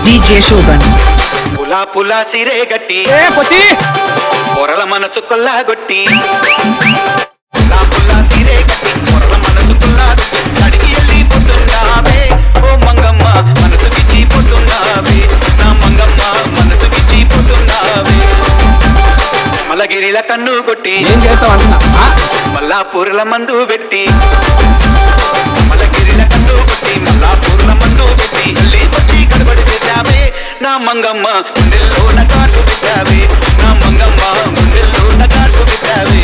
DJ Shoban. పులా పులా సిరే గట్టి ఏ పొట్టి పొరల మనసు కొల్లాగొట్టి పులా పులా సిరే గట్టి పొరల మనసు కొల్లాగొట్టి అడిగి వెళ్ళిపోతున్నావే ఓ మంగమ్మ మనసు గిచ్చిపోతున్నావే నా మంగమ్మ మనసు గిచ్చిపోతున్నావే మలగిరిల కన్ను కొట్టి ఏం చేస్తావు అంటున్నా ఆ? మల్లా పూర్ల మందు పెట్టి మలగిరిల కన్ను కొట్టి మల్లా పూర్ల మందు పెట్టి అల్లి వచ్చి కడబడి పెట్టావే నా మంగమ్మ గుండెల్లో నగాటు పెట్టావే నా మంగమ్మ గుండెల్లో నగాటు పెట్టావే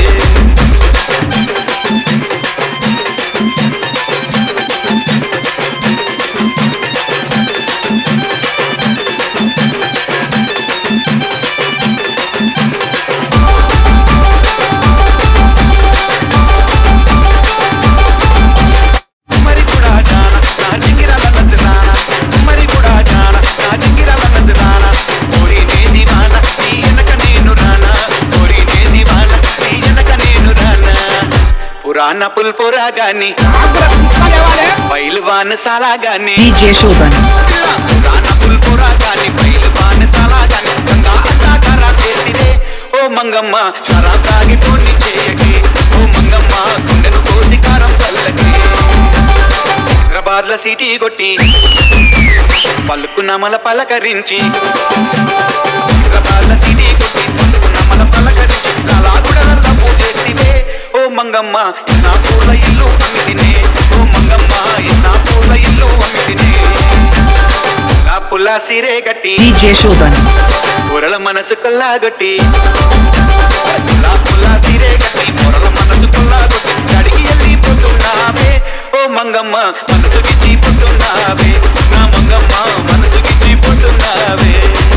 మరి కూడా జాన నా జింగిరాల నజరాన మరి కూడా జాన నా జింగిరాల నజరాన ఓరి నే దివాన నీ ఎనక నేను రానా ఓరి నే దివాన నీ ఎనక నేను రానా పురాణ పుల్పురా గాని ఆగ్రహం ఇంకా లేవాలే? బయలు వానసాలా గాని DJ Shoban. పురాణ పుల్పురా గాని బయలు వానసాలా గాని గంగా అడ్డాకారా చేతివే ఓ మంగమ్మ సరా తాగి పోని చేయకి ఓ మంగమ్మ గుండెను కోసి కారం చల్లకి హైదరాబాద్ల సిటీ కొట్టి పలుకు నమల పలకరించి హైదరాబాద్ల సిటీ కొట్టి పలుకు నమల పలకరించి కళాగుడల పూజేస్తివే ఓ మంగమ్మ నా పూల ఇల్లు అమితినే ఓ మంగమ్మ నా పూల ఇల్లు అమితినే నా పుల్ల సిరే గట్టి DJ Shoban. పొరల మనసు కొల్లాగొట్టి పుల్లా పుల్లా సిరే గట్టి పొరల మనసు కొల్లాగొట్టి అడిగి వెళ్ళిపోతున్నావే ఓ మంగమ్మ మనసు గిచ్చిపోతున్నావే నా మంగమ్మ మనసు గిచ్చిపోతున్నావే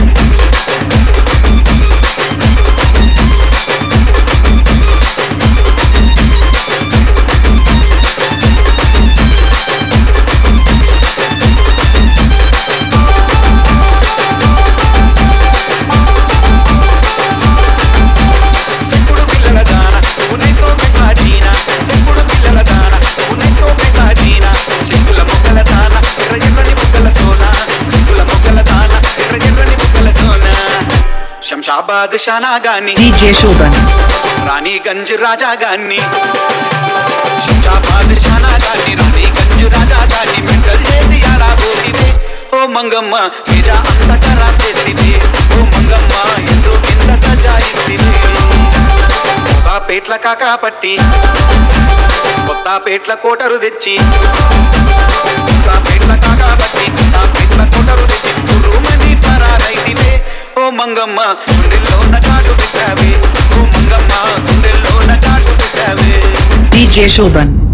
చెప్పుడు పిల్లల దాన ఉన్నతో పెసాజీన చెప్పుడు పిల్లల దాన ఉన్నతో పెసాజీన చెక్కుల మొక్కల దాన ఎర్ర ఎర్రని బుగ్గల సోన చెక్కుల మొక్కల దాన ఎర్ర ఎర్రని బుగ్గల సోన శంషాబాద్ షానా గాని DJ Shoban. రాణిగంజ్ రాజా గాని శంషాబాద్ షానా గాని రాణిగంజ్ రాజా గాని మెంటల్ చేసి ఆడా పోతివే ఓ మంగమ్మ నిజ అంత ఖరాబ్ చేతివే ఓ మంగమ్మ ఎంతో కింద సజాయిస్తివే కొత్త పేట్ల కాకా పట్టి కొత్త పేట్ల కోటరు తెచ్చి కొత్త పేట్ల కాకా పట్టి కొత్త పేట్ల కోటరు తెచ్చి గురుమని పరారైతివే ఓ మంగమ్మ గుండెల్లో నగాటు పెట్టావే ఓ మంగమ్మ గుండెల్లో నగాటు పెట్టావే DJ Shoban.